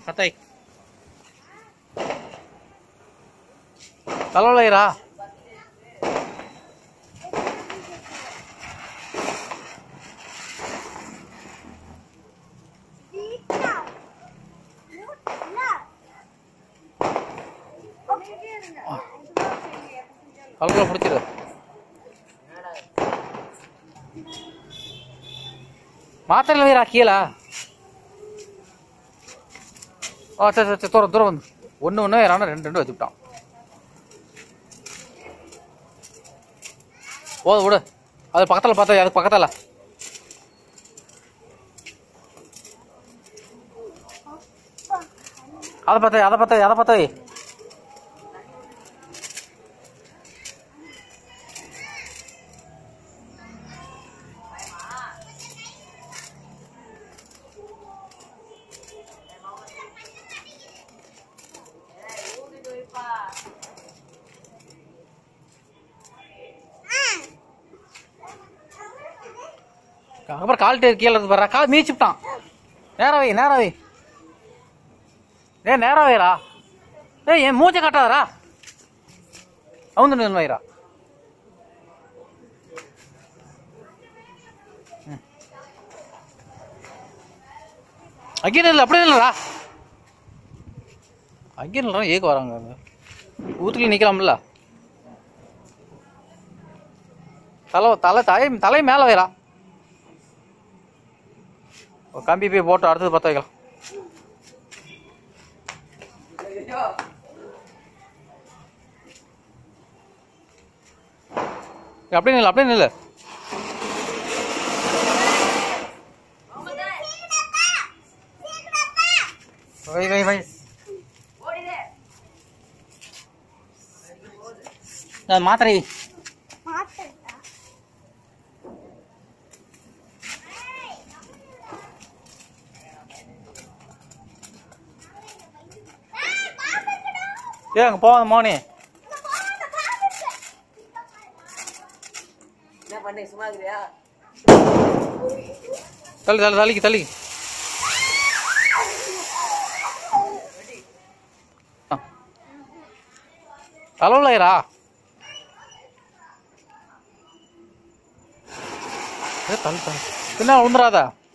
கத்தை தலைவலைரா தலைவலை பிடிச்சிரு மாத்திரையில் வைரா கீழே ஆ சரி சரி சரி தூரம் தூரம் வந்து ஒன்று ஒன்று வேறான ரெண்டு ரெண்டு வச்சுக்கிட்டான் போதும் விடு அது பக்கத்தில் பார்த்தா அது பக்கத்தில் அதை பார்த்தா அதை பார்த்தா அதை பார்த்தா அப்புறம் கால்ட்டு கீழே இருந்து பாரு கால் மீச்சிட்டான் நேரா வை நேரா வை ஏ நேரா வைரா ஏய் என் மூச்சை காட்டாதரா அவுந்து நின்று வைரா அங்கேயும் இல்லை அப்படியே இல்லைடா அங்கேயும் இல்லைடா ஏக்கு வராங்க அங்க. ஊத்துக்குள்ள நிற்கலாம்ல தலை தலை தலை தலை மேலே வைரா ஒரு கம்பி போய் போட்டு அடுத்தது பற்ற வைக்கலாம் ஏய், அப்படியே நில்லு அப்படியே நில்லு வை வை வை அது மாத்திரை வை. ஏ அங்கே போவாங்க மோனி என்ன பண்ணி சும்மா இருக்கிறியா தள்ளி தள்ளி தள்ளிக்கு தள்ளி அளவுலரா ஏ தள்ளி தள்ளி பின்ன விழுந்துடாதா